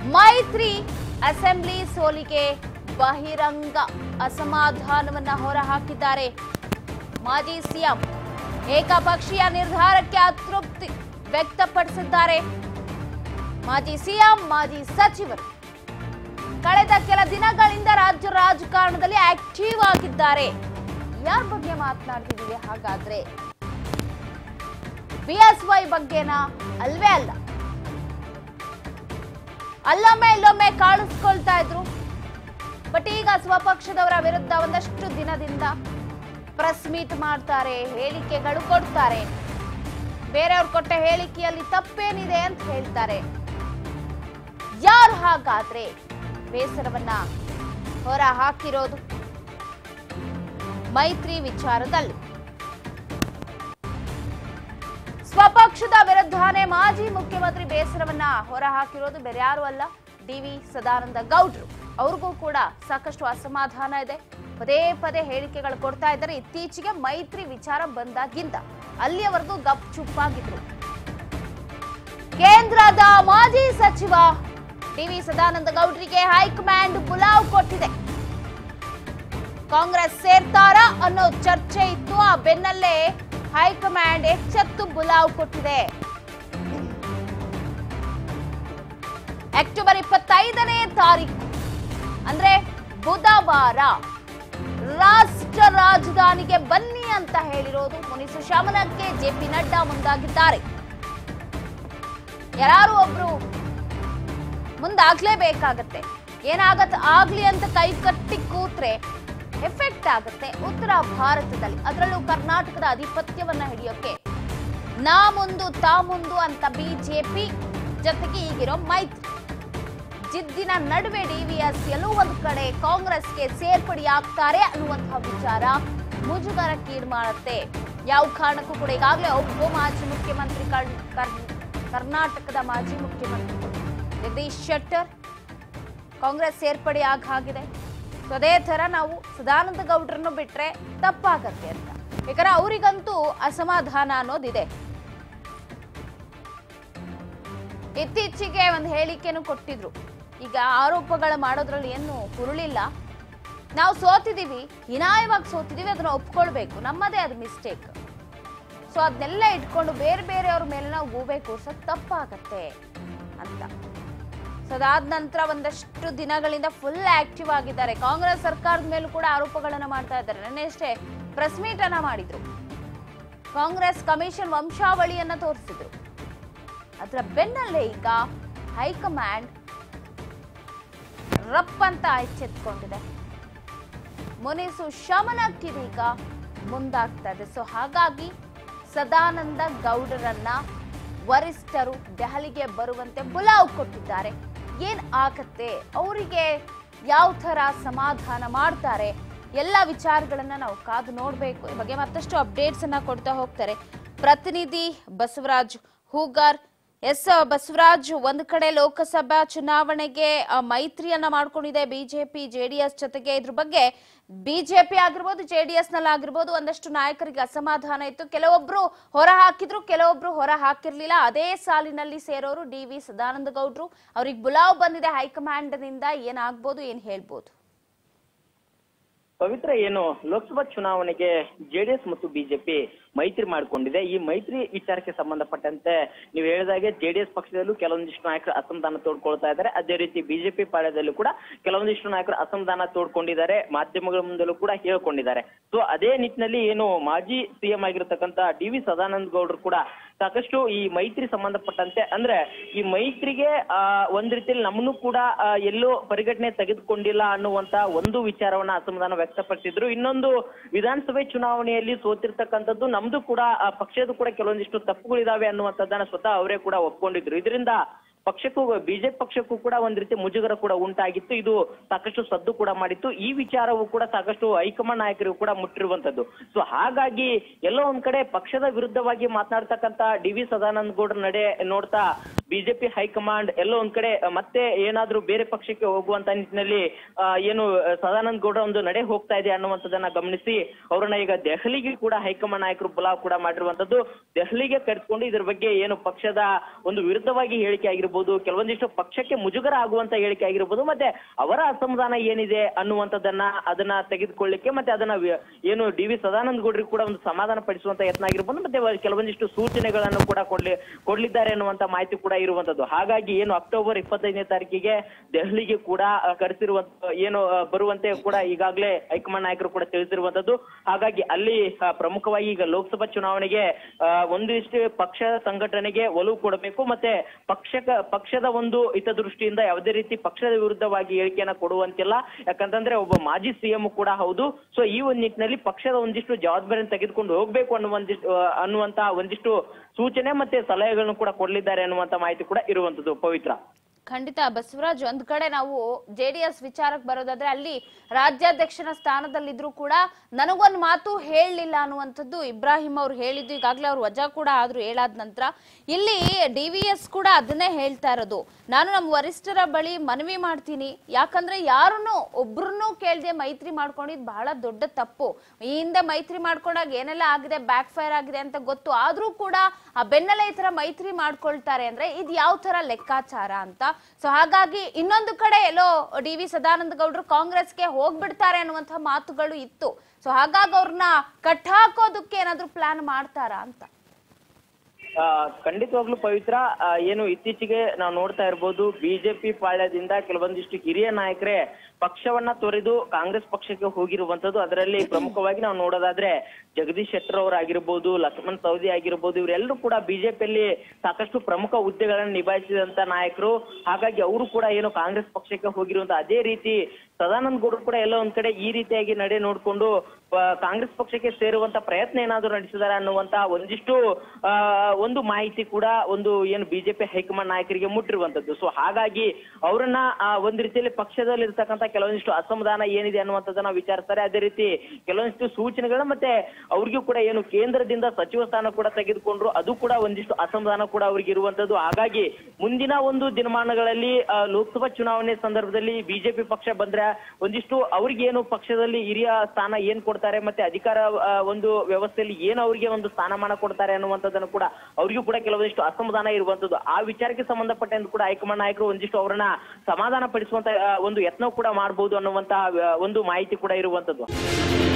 ಮೈತ್ರಿ ಅಸೆಂಬ್ಲಿ ಸೋಲಿಗೆ ಬಹಿರಂಗ ಅಸಮಾಧಾನವನ್ನ ಹೊರಹಾಕಿದ್ದಾರೆ ಮಾಜಿ ಸಿಎಂ ಏಕಪಕ್ಷೀಯ ನಿರ್ಧಾರಕ್ಕೆ ಅತೃಪ್ತಿ ವ್ಯಕ್ತಪಡಿಸಿದ್ದಾರೆ ಮಾಜಿ ಸಿಎಂ ಮಾಜಿ ಸಚಿವರು ಕಳೆದ ಕೆಲ ದಿನಗಳಿಂದ ರಾಜ್ಯ ರಾಜಕಾರಣದಲ್ಲಿ ಆಕ್ಟಿವ್ ಆಗಿದ್ದಾರೆ ಯಾರ ಬಗ್ಗೆ ಮಾತನಾಡ್ತಿದ್ದೀವಿ ಹಾಗಾದ್ರೆ ಬಿಎಸ್ವೈ ಬಗ್ಗೆನಾ ಅಲ್ವೇ ಅಲ್ಲ ಅಲ್ಲೊಮ್ಮೆ ಇಲ್ಲೊಮ್ಮೆ ಕಾಣಿಸ್ಕೊಳ್ತಾ ಇದ್ರು ಬಟ್ ಈಗ ಸ್ವಪಕ್ಷದವರ ವಿರುದ್ಧ ಒಂದಷ್ಟು ದಿನದಿಂದ ಪ್ರೆಸ್ ಮೀಟ್ ಮಾಡ್ತಾರೆ ಹೇಳಿಕೆಗಳು ಕೊಡ್ತಾರೆ ಬೇರೆಯವ್ರು ಕೊಟ್ಟ ಹೇಳಿಕೆಯಲ್ಲಿ ತಪ್ಪೇನಿದೆ ಅಂತ ಹೇಳ್ತಾರೆ ಯಾರು ಹಾಗಾದ್ರೆ ಬೇಸರವನ್ನ ಹೊರ ಹಾಕಿರೋದು ಮೈತ್ರಿ ವಿಚಾರದಲ್ಲಿ ಸ್ವಪಕ್ಷದ ವಿರುದ್ಧನೇ ಮಾಜಿ ಮುಖ್ಯಮಂತ್ರಿ ಬೇಸರವನ್ನ ಹೊರ ಹಾಕಿರೋದು ಬೇರೆ ಯಾರು ಅಲ್ಲ ಡಿ ವಿ ಸದಾನಂದ ಗೌಡ್ರು ಅವ್ರಿಗೂ ಕೂಡ ಸಾಕಷ್ಟು ಅಸಮಾಧಾನ ಇದೆ ಪದೇ ಪದೇ ಹೇಳಿಕೆಗಳು ಕೊಡ್ತಾ ಇದ್ದಾರೆ ಇತ್ತೀಚೆಗೆ ಮೈತ್ರಿ ವಿಚಾರ ಬಂದಾಗಿಂದ ಅಲ್ಲಿಯವರೆಗೂ ಗಪ್ ಚುಪ್ಪಾಗಿದ್ರು ಕೇಂದ್ರದ ಮಾಜಿ ಸಚಿವ ಡಿ ವಿ ಸದಾನಂದ ಗೌಡ್ರಿಗೆ ಹೈಕಮಾಂಡ್ ಬುಲಾವ್ ಕೊಟ್ಟಿದೆ ಕಾಂಗ್ರೆಸ್ ಸೇರ್ತಾರಾ ಅನ್ನೋ ಚರ್ಚೆ ಇತ್ತು ಆ ಬೆನ್ನಲ್ಲೇ ಹೈಕಮಾಂಡ್ ಎಚ್ಚೆತ್ತು ಬುಲಾವ್ ಕೊಟ್ಟಿದೆ ಅಕ್ಟೋಬರ್ ಇಪ್ಪತ್ತೈದನೇ ತಾರೀಕು ಅಂದ್ರೆ ಬುಧವಾರ ರಾಷ್ಟ್ರ ರಾಜಧಾನಿಗೆ ಬನ್ನಿ ಅಂತ ಹೇಳಿರೋದು ಮುನಿಸು ಶಮನಕ್ಕೆ ಜೆ ಪಿ ನಡ್ಡಾ ಮುಂದಾಗಿದ್ದಾರೆ ಯಾರು ಒಬ್ರು ಮುಂದಾಗ್ಲೇಬೇಕಾಗತ್ತೆ ಏನಾಗತ್ತೆ ಆಗ್ಲಿ ಅಂತ ಕೈ ಕಟ್ಟಿ ಕೂತ್ರೆ ಎಫೆಕ್ಟ್ ಆಗುತ್ತೆ ಉತ್ತರ ಭಾರತದಲ್ಲಿ ಅದರಲ್ಲೂ ಕರ್ನಾಟಕದ ಆಧಿಪತ್ಯವನ್ನ ಹಿಡಿಯೋಕೆ ನಾ ಮುಂದು ತಾ ಮುಂದು ಅಂತ ಬಿಜೆಪಿ ಜೊತೆಗೆ ಈಗಿರೋ ಮೈತ್ರಿ ಜಿದ್ದಿನ ನಡುವೆ ಡಿವಿಎಸ್ ಎಲ್ಲೋ ಒಂದು ಕಡೆ ಕಾಂಗ್ರೆಸ್ಗೆ ಸೇರ್ಪಡೆಯಾಗ್ತಾರೆ ಅನ್ನುವಂತಹ ವಿಚಾರ ಮುಜುಗರಕ್ಕೀಡು ಮಾಡುತ್ತೆ ಯಾವ ಕಾರಣಕ್ಕೂ ಕೂಡ ಈಗಾಗಲೇ ಒಬ್ಬ ಮಾಜಿ ಮುಖ್ಯಮಂತ್ರಿ ಕರ್- ಕರ್- ಕರ್ನಾಟಕದ ಮಾಜಿ ಮುಖ್ಯಮಂತ್ರಿ ಜಗದೀಶ್ ಶೆಟ್ಟರ್ ಕಾಂಗ್ರೆಸ್ ಸೇರ್ಪಡೆ ಆಗ ಹಾಗಿದೆ ಸೊ ಅದೇ ತರ ನಾವು ಸದಾನಂದ ಗೌಡ್ರನ್ನು ಬಿಟ್ರೆ ತಪ್ಪಾಗತ್ತೆ ಅಂತ ಯಾಕಂದ್ರೆ ಅವರಿಗಂತೂ ಅಸಮಾಧಾನ ಅನ್ನೋದಿದೆ ಇತ್ತೀಚೆಗೆ ಒಂದು ಹೇಳಿಕೆನೂ ಕೊಟ್ಟಿದ್ರು ಈಗ ಆರೋಪಗಳ ಮಾಡೋದ್ರಲ್ಲಿ ಏನು ಹುರುಳಿಲ್ಲ ನಾವು ಸೋತಿದೀವಿ ಹೀನಾಯವಾಗಿ ಸೋತಿದೀವಿ ಅದನ್ನ ಒಪ್ಕೊಳ್ಬೇಕು ನಮ್ಮದೇ ಅದು ಮಿಸ್ಟೇಕ್ ಸೊ ಅದನ್ನೆಲ್ಲ ಇಟ್ಕೊಂಡು ಬೇರೆ ಬೇರೆಯವ್ರ ಮೇಲೆ ನಾವು ಗೂಬೆ ಕೂರ್ಸೋದು ತಪ್ಪಾಗತ್ತೆ ಅಂತ ಸೊ ಅದಾದ ನಂತರ ಒಂದಷ್ಟು ದಿನಗಳಿಂದ ಫುಲ್ ಆಕ್ಟಿವ್ ಆಗಿದ್ದಾರೆ ಕಾಂಗ್ರೆಸ್ ಸರ್ಕಾರದ ಮೇಲೂ ಕೂಡ ಆರೋಪಗಳನ್ನ ಮಾಡ್ತಾ ಇದ್ದಾರೆ ನೆನ್ನೆ ಅಷ್ಟೇ ಪ್ರೆಸ್ ಮೀಟ್ ಅನ್ನ ಮಾಡಿದ್ರು ಕಾಂಗ್ರೆಸ್ ಕಮಿಷನ್ ವಂಶಾವಳಿಯನ್ನ ತೋರಿಸಿದ್ರು ಅದರ ಬೆನ್ನಲ್ಲೇ ಈಗ ಹೈಕಮಾಂಡ್ ರಪ್ ಅಂತ ಎಚ್ಚೆತ್ಕೊಂಡಿದೆ ಮುನಿಸು ಶಮನಕ್ಕಿದೀಗ ಮುಂದಾಗ್ತಾ ಇದೆ ಸೊ ಹಾಗಾಗಿ ಸದಾನಂದ ಗೌಡರನ್ನ ವರಿಷ್ಠರು ದೆಹಲಿಗೆ ಬರುವಂತೆ ಬುಲಾವ್ ಕೊಟ್ಟಿದ್ದಾರೆ ಏನ್ ಆಗತ್ತೆ ಅವರಿಗೆ ಯಾವ ತರ ಸಮಾಧಾನ ಮಾಡ್ತಾರೆ ಎಲ್ಲ ವಿಚಾರಗಳನ್ನ ನಾವು ಕಾದು ನೋಡ್ಬೇಕು ಈ ಬಗ್ಗೆ ಮತ್ತಷ್ಟು ಅಪ್ಡೇಟ್ಸ್ ಅನ್ನ ಕೊಡ್ತಾ ಹೋಗ್ತಾರೆ ಪ್ರತಿನಿಧಿ ಬಸವರಾಜ್ ಹೂಗಾರ್ ಎಸ್ ಬಸವರಾಜ್ ಒಂದ್ ಕಡೆ ಲೋಕಸಭಾ ಚುನಾವಣೆಗೆ ಆ, ಮೈತ್ರಿಯನ್ನ ಮಾಡ್ಕೊಂಡಿದೆ ಬಿಜೆಪಿ ಜೆಡಿಎಸ್ ಜೊತೆಗೆ ಇದ್ರ ಬಗ್ಗೆ ಬಿಜೆಪಿ ಆಗಿರ್ಬೋದು ಜೆಡಿಎಸ್ ನಲ್ಲಿ ಆಗಿರ್ಬೋದು ಒಂದಷ್ಟು ನಾಯಕರಿಗೆ ಅಸಮಾಧಾನ ಇತ್ತು ಕೆಲವೊಬ್ರು ಹೊರ ಹಾಕಿದ್ರು ಕೆಲವೊಬ್ರು ಹೊರ ಹಾಕಿರ್ಲಿಲ್ಲ ಅದೇ ಸಾಲಿನಲ್ಲಿ ಸೇರೋರು ಡಿ ವಿ ಸದಾನಂದ ಗೌಡ್ರು ಅವ್ರಿಗೆ ಬುಲಾವ್ ಬಂದಿದೆ ಹೈಕಮಾಂಡ್ ನಿಂದ ಏನಾಗ್ಬೋದು ಏನ್ ಹೇಳ್ಬೋದು ಪವಿತ್ರ ಏನು ಲೋಕಸಭಾ ಚುನಾವಣೆಗೆ ಜೆಡಿಎಸ್ ಮತ್ತು ಬಿಜೆಪಿ ಮೈತ್ರಿ ಮಾಡಿಕೊಂಡಿದೆ ಈ ಮೈತ್ರಿ ವಿಚಾರಕ್ಕೆ ಸಂಬಂಧಪಟ್ಟಂತೆ ನೀವು ಹೇಳಿದಾಗೆ ಜೆಡಿಎಸ್ ಪಕ್ಷದಲ್ಲೂ ಕೆಲವೊಂದಿಷ್ಟು ನಾಯಕರು ಅಸಮಾಧಾನ ತೋಡ್ಕೊಳ್ತಾ ಇದ್ದಾರೆ ಅದೇ ರೀತಿ ಬಿಜೆಪಿ ಪಾಳ್ಯದಲ್ಲೂ ಕೂಡ ಕೆಲವೊಂದಿಷ್ಟು ನಾಯಕರು ಅಸಮಾಧಾನ ತೋಡ್ಕೊಂಡಿದ್ದಾರೆ ಮಾಧ್ಯಮಗಳ ಮುಂದಲೂ ಕೂಡ ಹೇಳ್ಕೊಂಡಿದ್ದಾರೆ ಸೊ ಅದೇ ನಿಟ್ಟಿನಲ್ಲಿ ಏನು ಮಾಜಿ ಸಿಎಂ ಆಗಿರತಕ್ಕಂತ ಡಿ ವಿ ಸದಾನಂದ ಗೌಡರು ಕೂಡ ಸಾಕಷ್ಟು ಈ ಮೈತ್ರಿ ಸಂಬಂಧಪಟ್ಟಂತೆ ಅಂದ್ರೆ ಈ ಮೈತ್ರಿಗೆ ಆ ಒಂದ್ ರೀತಿಯಲ್ಲಿ ನಮ್ಮನ್ನು ಕೂಡ ಆ, ಎಲ್ಲೋ ಪರಿಗಣನೆ ತೆಗೆದುಕೊಂಡಿಲ್ಲ ಅನ್ನುವಂತ ಒಂದು ವಿಚಾರವನ್ನ ಅಸಮಾಧಾನ ವ್ಯಕ್ತಪಡಿಸಿದ್ರು ಇನ್ನೊಂದು ವಿಧಾನಸಭೆ ಚುನಾವಣೆಯಲ್ಲಿ ಸೋತಿರ್ತಕ್ಕಂಥದ್ದು ನಮ್ದು ಕೂಡ ಆ, ಪಕ್ಷದ ಕೂಡ ಕೆಲವೊಂದಿಷ್ಟು ತಪ್ಪುಗಳಿದಾವೆ ಅನ್ನುವಂಥದ್ದನ್ನ ಸ್ವತಃ ಅವರೇ ಕೂಡ ಒಪ್ಕೊಂಡಿದ್ರು ಇದರಿಂದ ಪಕ್ಷಕ್ಕೂ ಬಿಜೆಪಿ ಪಕ್ಷಕ್ಕೂ ಕೂಡ ಒಂದ್ ರೀತಿ ಮುಜುಗರ ಕೂಡ ಉಂಟಾಗಿತ್ತು ಇದು ಸಾಕಷ್ಟು ಸದ್ದು ಕೂಡ ಮಾಡಿತ್ತು ಈ ವಿಚಾರವು ಕೂಡ ಸಾಕಷ್ಟು ಹೈಕಮಾಂಡ್ ನಾಯಕರಿಗೂ ಕೂಡ ಮುಟ್ಟಿರುವಂತದ್ದು ಸೊ ಹಾಗಾಗಿ ಎಲ್ಲೋ ಒಂದ್ ಕಡೆ ಪಕ್ಷದ ವಿರುದ್ಧವಾಗಿ ಮಾತನಾಡ್ತಕ್ಕಂತ ಡಿ ವಿ ಸದಾನಂದ ಗೌಡ್ರ ನಡೆ ನೋಡ್ತಾ ಬಿಜೆಪಿ ಹೈಕಮಾಂಡ್ ಎಲ್ಲೋ ಒಂದ್ ಕಡೆ ಆ, ಮತ್ತೆ ಏನಾದ್ರೂ ಬೇರೆ ಪಕ್ಷಕ್ಕೆ ಹೋಗುವಂತ ನಿಟ್ಟಿನಲ್ಲಿ ಆ, ಏನು ಆ, ಸದಾನಂದ ಗೌಡ ಒಂದು ನಡೆ ಹೋಗ್ತಾ ಇದೆ ಅನ್ನುವಂಥದ್ದನ್ನ ಗಮನಿಸಿ ಅವ್ರನ್ನ ಈಗ ದೆಹಲಿಗೆ ಕೂಡ ಹೈಕಮಾಂಡ್ ನಾಯಕರು ಬುಲಾವ್ ಕೂಡ ಮಾಡಿರುವಂತದ್ದು ದೆಹಲಿಗೆ ಕರೆದುಕೊಂಡು ಇದ್ರ ಬಗ್ಗೆ ಏನು ಪಕ್ಷದ ಒಂದು ವಿರುದ್ಧವಾಗಿ ಹೇಳಿಕೆ ಆಗಿರ್ಬೋದು ಆಗಿರ್ಬೋದು ಕೆಲವೊಂದಿಷ್ಟು ಪಕ್ಷಕ್ಕೆ ಮುಜುಗರ ಆಗುವಂತ ಹೇಳಿಕೆ ಆಗಿರ್ಬೋದು ಮತ್ತೆ ಅವರ ಅಸಮಾಧಾನ ಏನಿದೆ ಅನ್ನುವಂಥದ್ದನ್ನ ಅದನ್ನ ತೆಗೆದುಕೊಳ್ಳಿಕ್ಕೆ ಮತ್ತೆ ಅದನ್ನ ವಿ- ಏನು ಡಿ ವಿ ಸದಾನಂದ ಗೌಡ್ರಿಗೆ ಕೂಡ ಒಂದು ಸಮಾಧಾನ ಪಡಿಸುವಂತ ಯತ್ನ ಆಗಿರ್ಬೋದು ಮತ್ತೆ ವ- ಕೆಲವೊಂದಿಷ್ಟು ಸೂಚನೆಗಳನ್ನು ಕೂಡ ಕೊಡ್ಲಿ ಕೊಡ್ಲಿದ್ದಾರೆ ಅನ್ನುವಂತ ಮಾಹಿತಿ ಕೂಡ ಇರುವಂತದ್ದು ಹಾಗಾಗಿ ಏನು ಅಕ್ಟೋಬರ್ ಇಪ್ಪತ್ತೈದನೇ ತಾರೀಕಿಗೆ ದೆಹಲಿಗೆ ಕೂಡ ಆ, ಕರೆಸಿರುವಂತ ಏನು ಆ, ಬರುವಂತೆ ಕೂಡ ಈಗಾಗಲೇ ಹೈಕಮಾಂಡ್ ನಾಯಕರು ಕೂಡ ತಿಳಿಸಿರುವಂತದ್ದು ಹಾಗಾಗಿ ಅಲ್ಲಿ ಆ, ಪ್ರಮುಖವಾಗಿ ಈಗ ಲೋಕಸಭಾ ಚುನಾವಣೆಗೆ ಆ, ಒಂದಿಷ್ಟು ಪಕ್ಷ ಸಂಘಟನೆಗೆ ಒಲವು ಕೊಡಬೇಕು ಮತ್ತೆ ಪಕ್ಷಕ ಪಕ್ಷದ ಒಂದು ಹಿತದೃಷ್ಟಿಯಿಂದ ಯಾವುದೇ ರೀತಿ ಪಕ್ಷದ ವಿರುದ್ಧವಾಗಿ ಹೇಳಿಕೆಯನ್ನ ಕೊಡುವಂತಿಲ್ಲ ಯಾಕಂತಂದ್ರೆ ಒಬ್ಬ ಮಾಜಿ ಸಿಎಂ ಕೂಡ ಹೌದು ಸೊ ಈ ಒಂದು ನಿಟ್ಟಿನಲ್ಲಿ ಪಕ್ಷದ ಒಂದಿಷ್ಟು ಜವಾಬ್ದಾರಿಯನ್ನು ತೆಗೆದುಕೊಂಡು ಹೋಗ್ಬೇಕು ಅನ್ನುವ ಒಂದಿಷ್ಟು ಆ, ಅನ್ನುವಂತ ಒಂದಿಷ್ಟು ಸೂಚನೆ ಮತ್ತೆ ಸಲಹೆಗಳನ್ನು ಕೂಡ ಕೊಡಲಿದ್ದಾರೆ ಅನ್ನುವಂತ ಮಾಹಿತಿ ಕೂಡ ಇರುವಂತದ್ದು ಪವಿತ್ರ ಖಂಡಿತ ಬಸವರಾಜ್ ಒಂದ್ ಕಡೆ ನಾವು ಜೆ ಡಿ ಎಸ್ ವಿಚಾರಕ್ಕೆ ಬರೋದಾದ್ರೆ ಅಲ್ಲಿ ರಾಜ್ಯಾಧ್ಯಕ್ಷನ ಸ್ಥಾನದಲ್ಲಿದ್ರು ಕೂಡ ನನಗೊಂದು ಮಾತು ಹೇಳಲಿಲ್ಲ ಅನ್ನುವಂಥದ್ದು ಇಬ್ರಾಹಿಂ ಅವ್ರು ಹೇಳಿದ್ದು ಈಗಾಗಲೇ ಅವ್ರು ವಜಾ ಕೂಡ ಆದ್ರು ಹೇಳಾದ ನಂತರ ಇಲ್ಲಿ ಡಿ ವಿ ಎಸ್ ಕೂಡ ಅದನ್ನೇ ಹೇಳ್ತಾ ಇರೋದು ನಾನು ನಮ್ಮ ವರಿಷ್ಠರ ಬಳಿ ಮನವಿ ಮಾಡ್ತೀನಿ ಯಾಕಂದ್ರೆ ಯಾರನ್ನು ಒಬ್ರನ್ನೂ ಕೇಳದೆ ಮೈತ್ರಿ ಮಾಡ್ಕೊಂಡಿದ್ ಬಹಳ ದೊಡ್ಡ ತಪ್ಪು ಈ ಹಿಂದೆ ಮೈತ್ರಿ ಮಾಡ್ಕೊಂಡಾಗ ಏನೆಲ್ಲ ಆಗಿದೆ ಬ್ಯಾಕ್ ಫೈರ್ ಆಗಿದೆ ಅಂತ ಗೊತ್ತು ಆದ್ರೂ ಕೂಡ ಆ ಬೆನ್ನಲ್ಲೇ ಈ ತರ ಮೈತ್ರಿ ಮಾಡ್ಕೊಳ್ತಾರೆ ಅಂದ್ರೆ ಇದು ಯಾವ ತರ ಲೆಕ್ಕಾಚಾರ ಅಂತ ಸೊ ಹಾಗಾಗಿ ಇನ್ನೊಂದು ಕಡೆ ಎಲ್ಲೋ ಡಿ ವಿ ಸದಾನಂದ ಗೌಡರು ಕಾಂಗ್ರೆಸ್ಗೆ ಹೋಗ್ಬಿಡ್ತಾರೆ ಅನ್ನುವಂತಹ ಮಾತುಗಳು ಇತ್ತು ಸೊ ಹಾಗಾಗಿ ಅವ್ರನ್ನ ಕಟ್ ಹಾಕೋದಕ್ಕೆ ಏನಾದ್ರು ಪ್ಲಾನ್ ಮಾಡ್ತಾರಾ ಅಂತ ಆ, ಖಂಡಿತವಾಗ್ಲೂ ಪವಿತ್ರ ಆ, ಏನು ಇತ್ತೀಚೆಗೆ ನಾವು ನೋಡ್ತಾ ಇರ್ಬೋದು ಬಿಜೆಪಿ ಪಾಳ್ಯದಿಂದ ಕೆಲವೊಂದಿಷ್ಟು ಹಿರಿಯ ನಾಯಕರೇ ಪಕ್ಷವನ್ನ ತೊರೆದು ಕಾಂಗ್ರೆಸ್ ಪಕ್ಷಕ್ಕೆ ಹೋಗಿರುವಂತದ್ದು ಅದರಲ್ಲಿ ಪ್ರಮುಖವಾಗಿ ನಾವು ನೋಡೋದಾದ್ರೆ ಜಗದೀಶ್ ಶೆಟ್ಟರ್ ಅವರಾಗಿರ್ಬೋದು ಲಕ್ಷ್ಮಣ್ ಸವದಿ ಆಗಿರ್ಬೋದು ಇವರೆಲ್ಲರೂ ಕೂಡ ಬಿಜೆಪಿಯಲ್ಲಿ ಸಾಕಷ್ಟು ಪ್ರಮುಖ ಹುದ್ದೆಗಳನ್ನು ನಿಭಾಯಿಸಿದಂತ ನಾಯಕರು ಹಾಗಾಗಿ ಅವರು ಕೂಡ ಏನು ಕಾಂಗ್ರೆಸ್ ಪಕ್ಷಕ್ಕೆ ಹೋಗಿರುವಂತ ಅದೇ ರೀತಿ ಸದಾನಂದ ಗೌಡರು ಕೂಡ ಎಲ್ಲೋ ಒಂದ್ ಕಡೆ ಈ ರೀತಿಯಾಗಿ ನಡೆ ನೋಡ್ಕೊಂಡು ಆ, ಕಾಂಗ್ರೆಸ್ ಪಕ್ಷಕ್ಕೆ ಸೇರುವಂತ ಪ್ರಯತ್ನ ಏನಾದ್ರು ನಡೆಸಿದಾರೆ ಅನ್ನುವಂತ ಒಂದಿಷ್ಟು ಆ, ಒಂದು ಮಾಹಿತಿ ಕೂಡ ಒಂದು ಏನು ಬಿಜೆಪಿ ಹೈಕಮಾಂಡ್ ನಾಯಕರಿಗೆ ಮುಟ್ಟಿರುವಂತದ್ದು ಸೊ ಹಾಗಾಗಿ ಅವರನ್ನ ಆ, ಒಂದ್ ರೀತಿಯಲ್ಲಿ ಪಕ್ಷದಲ್ಲಿ ಇರ್ತಕ್ಕಂತ ಕೆಲವೊಂದಿಷ್ಟು ಅಸಮಾಧಾನ ಏನಿದೆ ಅನ್ನುವಂಥದ್ದನ್ನ ವಿಚಾರಿಸ್ತಾರೆ ಅದೇ ರೀತಿ ಕೆಲವೊಂದಿಷ್ಟು ಸೂಚನೆಗಳು ಮತ್ತೆ ಅವ್ರಿಗೂ ಕೂಡ ಏನು ಕೇಂದ್ರದಿಂದ ಸಚಿವ ಸ್ಥಾನ ಕೂಡ ತೆಗೆದುಕೊಂಡ್ರು ಅದು ಕೂಡ ಒಂದಿಷ್ಟು ಅಸಮಾಧಾನ ಕೂಡ ಅವ್ರಿಗೆ ಇರುವಂತದ್ದು ಹಾಗಾಗಿ ಮುಂದಿನ ಒಂದು ದಿನಮಾನಗಳಲ್ಲಿ ಆ, ಲೋಕಸಭಾ ಚುನಾವಣೆ ಸಂದರ್ಭದಲ್ಲಿ ಬಿಜೆಪಿ ಪಕ್ಷ ಬಂದ್ರೆ ಒಂದಿಷ್ಟು ಅವ್ರಿಗೆ ಏನು ಪಕ್ಷದಲ್ಲಿ ಹಿರಿಯ ಸ್ಥಾನ ಏನ್ ಕೊಡ್ತಾರೆ ಮತ್ತೆ ಅಧಿಕಾರ ಆ, ಒಂದು ವ್ಯವಸ್ಥೆಯಲ್ಲಿ ಏನು ಅವ್ರಿಗೆ ಒಂದು ಸ್ಥಾನಮಾನ ಕೊಡ್ತಾರೆ ಅನ್ನುವಂಥದ್ದನ್ನು ಕೂಡ ಅವ್ರಿಗೂ ಕೂಡ ಕೆಲವೊಂದಿಷ್ಟು ಅಸಮಾಧಾನ ಇರುವಂತದ್ದು ಆ ವಿಚಾರಕ್ಕೆ ಸಂಬಂಧಪಟ್ಟಂತೆ ಕೂಡ ಹೈಕಮಾಂಡ್ ನಾಯಕರು ಒಂದಿಷ್ಟು ಅವರನ್ನ ಸಮಾಧಾನ ಪಡಿಸುವಂತ ಆ, ಒಂದು ಯತ್ನ ಕೂಡ ಮಾಡಬಹುದು ಅನ್ನುವಂತಹ ಆ, ಒಂದು ಮಾಹಿತಿ ಕೂಡ ಇರುವಂತದ್ದು